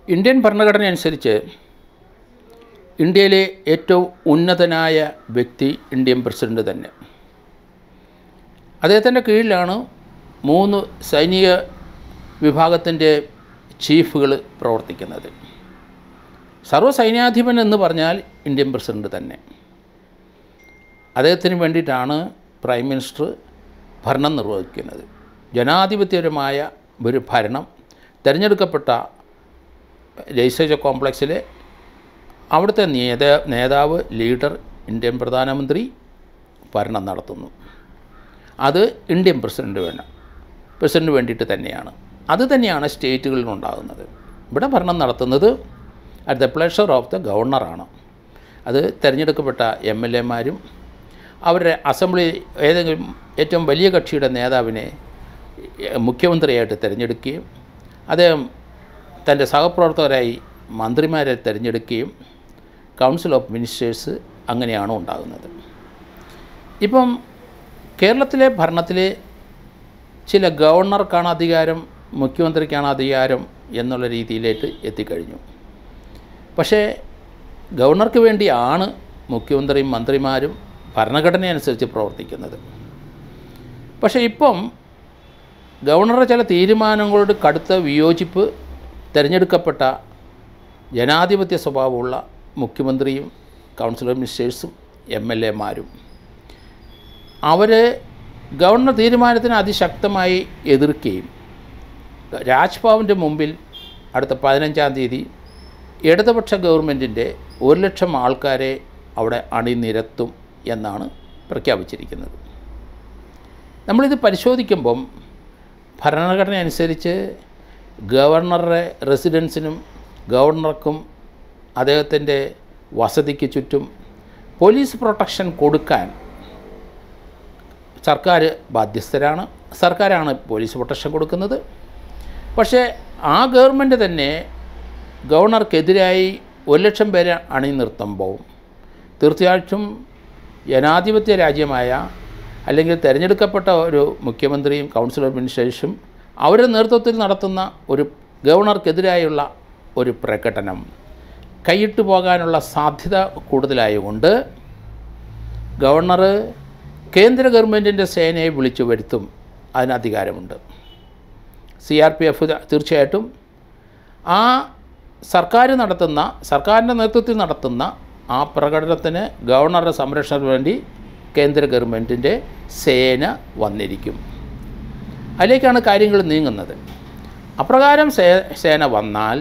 Indian ഭരണഘടന അനുസരിച്ച് ഇന്ത്യയിലെ ഏറ്റവും ഉന്നതനായ വ്യക്തി ഇന്ത്യൻ പ്രസിഡന്റ് തന്നെ അദ്ദേഹത്തിൻ്റെ കീഴിലാണ് മൂന്ന് സൈനിക വിഭാഗത്തിൻ്റെ ചീഫുകൾ പ്രവർത്തിക്കുന്നത് സർവ്വസൈന്യാധിപൻ എന്ന് പറഞ്ഞാൽ ഇന്ത്യൻ പ്രസിഡന്റ് തന്നെ അദ്ദേഹത്തിന് വേണ്ടിയിട്ടാണ് പ്രൈം മിനിസ്റ്റർ ഭരണം നിർവഹിക്കുന്നത് ജനാധിപത്യപരമായ ഒരു ഭരണം തിരഞ്ഞെടുക്കപ്പെട്ട ലെജിസ്ലേച്ചർ കോംപ്ലക്സിലെ അവിടുത്തെ നേതാ നേതാവ് ലീഡർ ഇന്ത്യൻ പ്രധാനമന്ത്രി ഭരണം നടത്തുന്നു അത് ഇന്ത്യൻ പ്രസിഡന്റ് വേണം പ്രസിഡന്റ് വേണ്ടിയിട്ട് തന്നെയാണ് അത് തന്നെയാണ് സ്റ്റേറ്റുകളിലുണ്ടാകുന്നത് ഇവിടെ ഭരണം നടത്തുന്നത് at the pleasure of the ഗവർണറാണ് അത് തിരഞ്ഞെടുക്കപ്പെട്ട എം എൽ എമാരും അവരുടെ അസംബ്ലി ഏതെങ്കിലും ഏറ്റവും വലിയ കക്ഷിയുടെ നേതാവിനെ എ, മുഖ്യമന്ത്രിയായിട്ട് തിരഞ്ഞെടുക്കുകയും അദ്ദേഹം തൻ്റെ സഹപ്രവർത്തകരായി മന്ത്രിമാരെ തിരഞ്ഞെടുക്കുകയും കൗൺസിൽ ഓഫ് മിനിസ്റ്റേഴ്സ് അങ്ങനെയാണ് ഉണ്ടാകുന്നത് ഇപ്പം കേരളത്തിലെ ഭരണത്തിലെ ചില ഗവർണർക്കാണ് അധികാരം മുഖ്യമന്ത്രിക്കാണ് അധികാരം എന്നുള്ള രീതിയിലേക്ക് എത്തിക്കഴിഞ്ഞു പക്ഷേ ഗവർണർക്ക് വേണ്ടിയാണ് മുഖ്യമന്ത്രിയും മന്ത്രിമാരും ഭരണഘടന അനുസരിച്ച് പ്രവർത്തിക്കുന്നത് പക്ഷേ ഇപ്പം ഗവർണറുടെ ചില തീരുമാനങ്ങളോട് കടുത്ത വിയോജിപ്പ് തിരഞ്ഞെടുക്കപ്പെട്ട ജനാധിപത്യ സ്വഭാവമുള്ള മുഖ്യമന്ത്രിയും കൗൺസിൽ ഓഫ് മിനിസ്റ്റേഴ്സും എം എൽ എമാരും അവർ ഗവർണർ തീരുമാനത്തിന് അതിശക്തമായി എതിർക്കുകയും രാജ്ഭവൻ്റെ മുമ്പിൽ അടുത്ത പതിനഞ്ചാം തീയതി ഇടതുപക്ഷ ഗവൺമെൻറ്റിൻ്റെ ഒരു ലക്ഷം ആൾക്കാരെ അവിടെ അണിനിരത്തും എന്നാണ് പ്രഖ്യാപിച്ചിരിക്കുന്നത് നമ്മളിത് പരിശോധിക്കുമ്പം ഭരണഘടന അനുസരിച്ച് ഗവർണറുടെ റെസിഡൻസിനും ഗവർണർക്കും അദ്ദേഹത്തിൻ്റെ വസതിക്ക് ചുറ്റും പോലീസ് പ്രൊട്ടക്ഷൻ കൊടുക്കാൻ സർക്കാർ ബാധ്യസ്ഥരാണ് സർക്കാരാണ് പോലീസ് പ്രൊട്ടക്ഷൻ കൊടുക്കുന്നത് പക്ഷേ ആ ഗവൺമെൻറ് തന്നെ ഗവർണർക്കെതിരായി ഒരു ലക്ഷം പേരെ അണിനിർത്തുമ്പോൾ തീർച്ചയായിട്ടും ജനാധിപത്യ രാജ്യമായ അല്ലെങ്കിൽ തിരഞ്ഞെടുക്കപ്പെട്ട ഒരു മുഖ്യമന്ത്രിയും കൗൺസിൽ ഓഫ് മിനിസ്റ്റേഴ്സും അവരുടെ നേതൃത്വത്തിൽ നടത്തുന്ന ഒരു ഗവർണർക്കെതിരായുള്ള ഒരു പ്രകടനം കൈയിട്ട് പോകാനുള്ള സാധ്യത കൂടുതലായതുകൊണ്ട് ഗവർണർ കേന്ദ്ര ഗവൺമെൻറ്റിൻ്റെ സേനയെ വിളിച്ചു വരുത്തും അതിന് അധികാരമുണ്ട് സി ആർ പി എഫ് തീർച്ചയായിട്ടും ആ സർക്കാർ നടത്തുന്ന സർക്കാരിൻ്റെ നേതൃത്വത്തിൽ നടത്തുന്ന ആ പ്രകടനത്തിന് ഗവർണറുടെ സംരക്ഷണത്തിന് വേണ്ടി കേന്ദ്ര ഗവൺമെൻറ്റിൻ്റെ സേന വന്നിരിക്കും അതിലേക്കാണ് കാര്യങ്ങൾ നീങ്ങുന്നത് അപ്രകാരം സേ സേന വന്നാൽ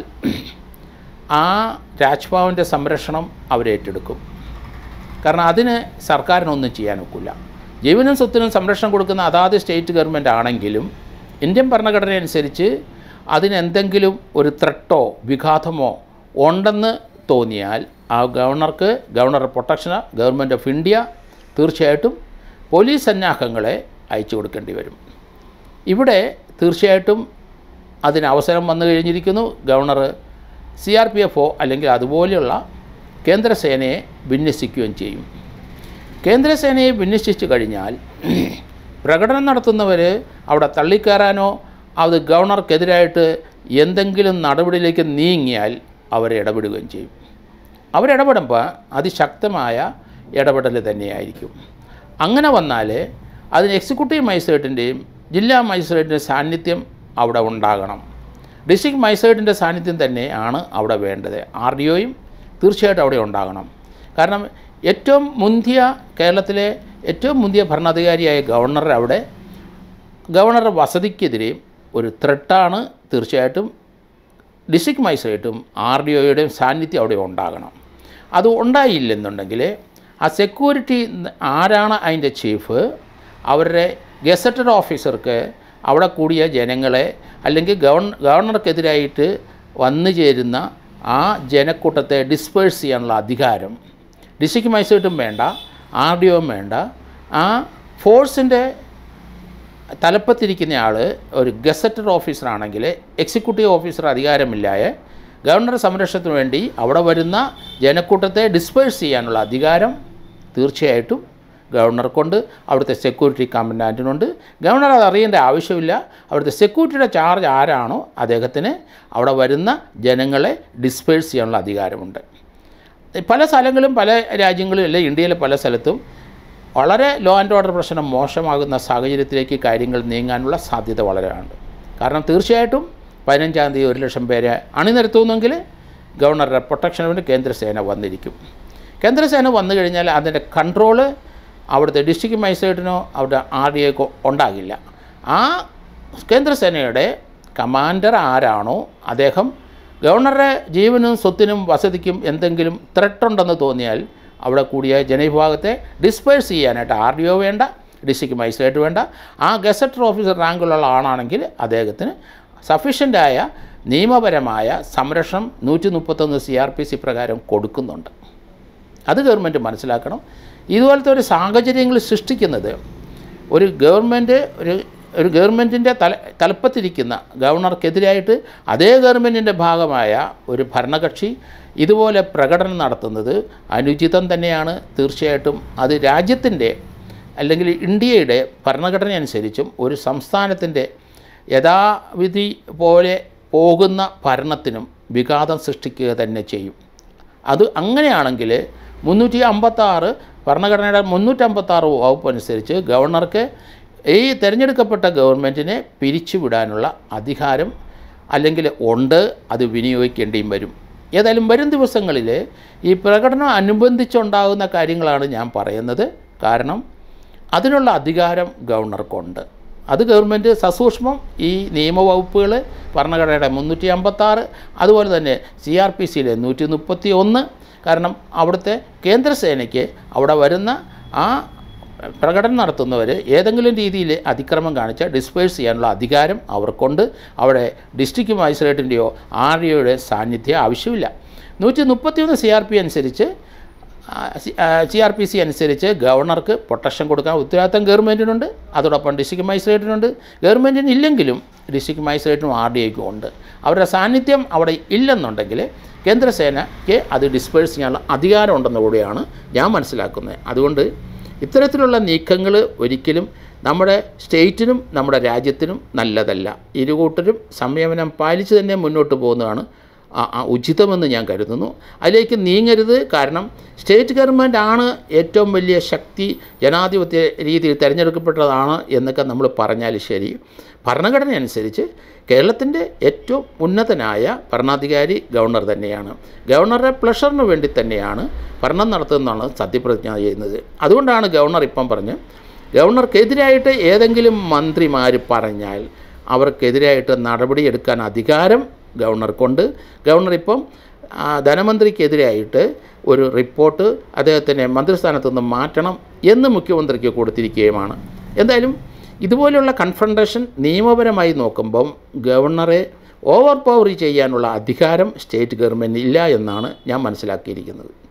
ആ രാജ്ഭവൻ്റെ സംരക്ഷണം അവരേറ്റെടുക്കും കാരണം അതിന് സർക്കാരിനൊന്നും ചെയ്യാൻ ഒക്കില്ല ജീവനും സ്വത്തിനും സംരക്ഷണം കൊടുക്കുന്ന അതാത് സ്റ്റേറ്റ് ഗവൺമെൻറ് ആണെങ്കിലും ഇന്ത്യൻ ഭരണഘടന അനുസരിച്ച് അതിനെന്തെങ്കിലും ഒരു ത്രട്ടോ വിഘാതമോ ഉണ്ടെന്ന് തോന്നിയാൽ ആ ഗവർണർക്ക് ഗവർണർ പ്രൊട്ടക്ഷന് ഗവൺമെൻറ് ഓഫ് ഇന്ത്യ തീർച്ചയായിട്ടും പോലീസ് സന്നാഹങ്ങളെ അയച്ചു കൊടുക്കേണ്ടി വരും ഇവിടെ തീർച്ചയായിട്ടും അതിന് അവസരം വന്നു കഴിഞ്ഞിരിക്കുന്നു ഗവർണർ സി ആർ പി എഫോ അല്ലെങ്കിൽ അതുപോലെയുള്ള കേന്ദ്രസേനയെ വിന്യസിക്കുകയും ചെയ്യും കേന്ദ്രസേനയെ വിന്യസിച്ചു കഴിഞ്ഞാൽ പ്രകടനം നടത്തുന്നവർ അവിടെ തള്ളിക്കയറാനോ അത് ഗവർണർക്കെതിരായിട്ട് എന്തെങ്കിലും നടപടിയിലേക്ക് നീങ്ങിയാൽ അവരെ ഇടപെടുകയും ചെയ്യും അവരിടപെടുമ്പോൾ അതിശക്തമായ ഇടപെടൽ തന്നെയായിരിക്കും അങ്ങനെ വന്നാൽ അതിന് എക്സിക്യൂട്ടീവ് മജിസ്ട്രേറ്റിൻ്റെയും ജില്ലാ മജിസ്ട്രേറ്റിൻ്റെ സാന്നിധ്യം അവിടെ ഉണ്ടാകണം ഡിസ്ട്രിക്ട് മജിസ്ട്രേറ്റിൻ്റെ സാന്നിധ്യം തന്നെയാണ് അവിടെ വേണ്ടത് ആർ ഡി ഒയും തീർച്ചയായിട്ടും അവിടെ ഉണ്ടാകണം കാരണം ഏറ്റവും മുന്തിയ കേരളത്തിലെ ഏറ്റവും മുന്തിയ ഭരണാധികാരിയായ ഗവർണർ അവിടെ ഗവർണറുടെ വസതിക്കെതിരെ ഒരു ത്രെട്ടാണ് തീർച്ചയായിട്ടും ഡിസ്ട്രിക്ട് മജിസ്ട്രേറ്റും ആർ ഡി ഒയുടെയും സാന്നിധ്യം അവിടെ ഉണ്ടാകണം അത് ഉണ്ടായില്ലെന്നുണ്ടെങ്കിൽ ആ സെക്യൂരിറ്റി ആരാണ് അതിൻ്റെ ചീഫ് അവരുടെ ഗസറ്റഡ് ഓഫീസർക്ക് അവിടെ കൂടിയ ജനങ്ങളെ അല്ലെങ്കിൽ ഗവൺ ഗവർണർക്കെതിരായിട്ട് വന്നു ചേരുന്ന ആ ജനക്കൂട്ടത്തെ ഡിസ്പേഴ്സ് ചെയ്യാനുള്ള അധികാരം ഡിസ്ട്രിക്ട് മജിസ്ട്രേറ്റും വേണ്ട ആർ ഡി ഒയും വേണ്ട ആ ഫോഴ്സിൻ്റെ തലപ്പത്തിരിക്കുന്ന ആൾ ഒരു ഗസറ്റഡ് ഓഫീസറാണെങ്കിൽ എക്സിക്യൂട്ടീവ് ഓഫീസർ അധികാരമില്ലായ ഗവർണർ സംരക്ഷണത്തിന് വേണ്ടി അവിടെ വരുന്ന ജനക്കൂട്ടത്തെ ഡിസ്പേഴ്സ് ചെയ്യാനുള്ള അധികാരം തീർച്ചയായിട്ടും ഗവർണർക്കുണ്ട് അവിടുത്തെ സെക്യൂരിറ്റി കമാൻഡൻറ്റിനുണ്ട് ഗവർണർ അത് അറിയേണ്ട ആവശ്യമില്ല അവിടുത്തെ സെക്യൂരിറ്റിയുടെ ചാർജ് ആരാണോ അദ്ദേഹത്തിന് അവിടെ വരുന്ന ജനങ്ങളെ ഡിസ്പേഴ്സ് ചെയ്യാനുള്ള അധികാരമുണ്ട് പല സ്ഥലങ്ങളും പല രാജ്യങ്ങളും അല്ലെ ഇന്ത്യയിലെ പല സ്ഥലത്തും വളരെ ലോ ആൻഡ് ഓർഡർ പ്രശ്നം മോശമാകുന്ന സാഹചര്യത്തിലേക്ക് കാര്യങ്ങൾ നീങ്ങാനുള്ള സാധ്യത വളരെയുണ്ട് കാരണം തീർച്ചയായിട്ടും പതിനഞ്ചാം തീയതി ഒരു ലക്ഷം പേരെ അണിനിരത്തുന്നെങ്കിൽ ഗവർണറുടെ പ്രൊട്ടക്ഷന് വേണ്ടി കേന്ദ്രസേന വന്നിരിക്കും കേന്ദ്രസേന വന്നു കഴിഞ്ഞാൽ അതിൻ്റെ കൺട്രോള് അവിടുത്തെ ഡിസ്ട്രിക്ട് മജിസ്ട്രേറ്റിനോ അവിടെ ആർ ഡി എക്കോ ഉണ്ടാകില്ല ആ കേന്ദ്രസേനയുടെ കമാൻഡർ ആരാണോ അദ്ദേഹം ഗവർണറുടെ ജീവനും സ്വത്തിനും വസതിക്കും എന്തെങ്കിലും ത്രെട്ടുണ്ടെന്ന് തോന്നിയാൽ അവിടെ കൂടിയ ജനവിഭാഗത്തെ ഡിസ്പേഴ്സ് ചെയ്യാനായിട്ട് ആർ ഡി ഒ വേണ്ട ഡിസ്ട്രിക്ട് മജിസ്ട്രേറ്റ് വേണ്ട ആ ഗസറ്റർ ഓഫീസർ റാങ്കിലുള്ള ആളാണെങ്കിൽ അദ്ദേഹത്തിന് സഫീഷ്യൻ്റായ നിയമപരമായ സംരക്ഷണം നൂറ്റി മുപ്പത്തൊന്ന് സി ആർ പി സി പ്രകാരം കൊടുക്കുന്നുണ്ട് അത് ഗവൺമെൻറ് മനസ്സിലാക്കണം ഇതുപോലത്തെ ഒരു സാഹചര്യങ്ങൾ സൃഷ്ടിക്കുന്നത് ഒരു ഗവൺമെൻറ് ഒരു ഒരു ഗവൺമെൻറ്റിൻ്റെ തല തലപ്പത്തിരിക്കുന്ന ഗവർണർക്കെതിരായിട്ട് അതേ ഗവൺമെൻറ്റിൻ്റെ ഭാഗമായ ഒരു ഭരണകക്ഷി ഇതുപോലെ പ്രകടനം നടത്തുന്നത് അനുചിതം തന്നെയാണ് തീർച്ചയായിട്ടും അത് രാജ്യത്തിൻ്റെ അല്ലെങ്കിൽ ഇന്ത്യയുടെ ഭരണഘടന അനുസരിച്ചും ഒരു സംസ്ഥാനത്തിൻ്റെ യഥാവിധി പോലെ പോകുന്ന ഭരണത്തിനും വിഘാതം സൃഷ്ടിക്കുക തന്നെ ചെയ്യും അത് അങ്ങനെയാണെങ്കിൽ മുന്നൂറ്റി അമ്പത്താറ് ഭരണഘടനയുടെ മുന്നൂറ്റമ്പത്താറ് വകുപ്പ് അനുസരിച്ച് ഗവർണർക്ക് ഈ തിരഞ്ഞെടുക്കപ്പെട്ട ഗവൺമെൻറ്റിനെ പിരിച്ചുവിടാനുള്ള അധികാരം അല്ലെങ്കിൽ ഉണ്ട് അത് വിനിയോഗിക്കേണ്ടിയും വരും ഏതായാലും വരും ദിവസങ്ങളിൽ ഈ പ്രകടനം അനുബന്ധിച്ചുണ്ടാകുന്ന കാര്യങ്ങളാണ് ഞാൻ പറയുന്നത് കാരണം അതിനുള്ള അധികാരം ഗവർണർക്കുണ്ട് അത് ഗവൺമെൻറ് സസൂക്ഷ്മം ഈ നിയമവകുപ്പുകൾ ഭരണഘടനയുടെ മുന്നൂറ്റി അമ്പത്താറ് അതുപോലെ തന്നെ സി ആർ പി സിയിലെ നൂറ്റി മുപ്പത്തി ഒന്ന് കാരണം അവിടുത്തെ കേന്ദ്രസേനയ്ക്ക് അവിടെ വരുന്ന ആ പ്രകടനം നടത്തുന്നവർ ഏതെങ്കിലും രീതിയിൽ അതിക്രമം കാണിച്ചാൽ ഡിസ്പേഴ്സ് ചെയ്യാനുള്ള അധികാരം അവർക്കുണ്ട് അവിടെ ഡിസ്ട്രിക്ട് മജിസ്ട്രേറ്റിൻ്റെയോ ആർ ഡി ഒയുടെ സാന്നിധ്യം ആവശ്യമില്ല നൂറ്റി മുപ്പത്തിയൊന്ന് സി ആർ പി അനുസരിച്ച് സി ആർ പി സി അനുസരിച്ച് ഗവർണർക്ക് പ്രൊട്ടക്ഷൻ കൊടുക്കാൻ ഉത്തരവാദിത്തം ഗവൺമെൻറ്റിനുണ്ട് അതോടൊപ്പം ഡിസ്ട്രിക്ട് മജിസ്ട്രേറ്റിനുണ്ട് ഗവൺമെൻറ്റിന് ഇല്ലെങ്കിലും ഡിസ്ട്രിക്ട് മജിസ്ട്രേറ്റിനും ആർ ഡി ഐക്കും ഉണ്ട് അവരുടെ സാന്നിധ്യം അവിടെ ഇല്ലെന്നുണ്ടെങ്കിൽ കേന്ദ്രസേനയ്ക്ക് അത് ഡിസ്പേഴ്സ് ചെയ്യാനുള്ള അധികാരം ഉണ്ടെന്ന് കൂടിയാണ് ഞാൻ മനസ്സിലാക്കുന്നത് അതുകൊണ്ട് ഇത്തരത്തിലുള്ള നീക്കങ്ങൾ ഒരിക്കലും നമ്മുടെ സ്റ്റേറ്റിനും നമ്മുടെ രാജ്യത്തിനും നല്ലതല്ല ഇരുകൂട്ടരും സംയമനം പാലിച്ച് തന്നെ മുന്നോട്ട് പോകുന്നതാണ് ആ- ആ ഉചിതമെന്ന് ഞാൻ കരുതുന്നു അതിലേക്ക് നീങ്ങരുത് കാരണം സ്റ്റേറ്റ് ഗവൺമെൻറ് ആണ് ഏറ്റവും വലിയ ശക്തി ജനാധിപത്യ രീതിയിൽ തിരഞ്ഞെടുക്കപ്പെട്ടതാണ് എന്നൊക്കെ നമ്മൾ പറഞ്ഞാൽ ശരി ഭരണഘടന അനുസരിച്ച് കേരളത്തിൻ്റെ ഏറ്റവും ഉന്നതനായ ഭരണാധികാരി ഗവർണർ തന്നെയാണ് ഗവർണറുടെ പ്ലഷറിന് വേണ്ടി തന്നെയാണ് ഭരണം നടത്തുന്നതാണ് സത്യപ്രതിജ്ഞ ചെയ്യുന്നത് അതുകൊണ്ടാണ് ഗവർണർ ഇപ്പം പറഞ്ഞ് ഗവർണർക്കെതിരായിട്ട് ഏതെങ്കിലും മന്ത്രിമാർ പറഞ്ഞാൽ അവർക്കെതിരായിട്ട് നടപടിയെടുക്കാൻ അധികാരം ഗവർണർക്കുണ്ട് ഗവർണർ ഇപ്പം ആ, ധനമന്ത്രിക്കെതിരായിട്ട് ഒരു റിപ്പോർട്ട് അദ്ദേഹത്തിനെ മന്ത്രിസ്ഥാനത്ത് നിന്ന് മാറ്റണം എന്ന് മുഖ്യമന്ത്രിക്ക് കൊടുത്തിരിക്കുകയുമാണ് എന്തായാലും ഇതുപോലെയുള്ള കൺഫ്രണ്ടേഷൻ നിയമപരമായി നോക്കുമ്പം ഗവർണറെ ഓവർ പവർ ചെയ്യാനുള്ള അധികാരം സ്റ്റേറ്റ് ഗവൺമെൻറ് ഇല്ല എന്നാണ് ഞാൻ മനസ്സിലാക്കിയിരിക്കുന്നത്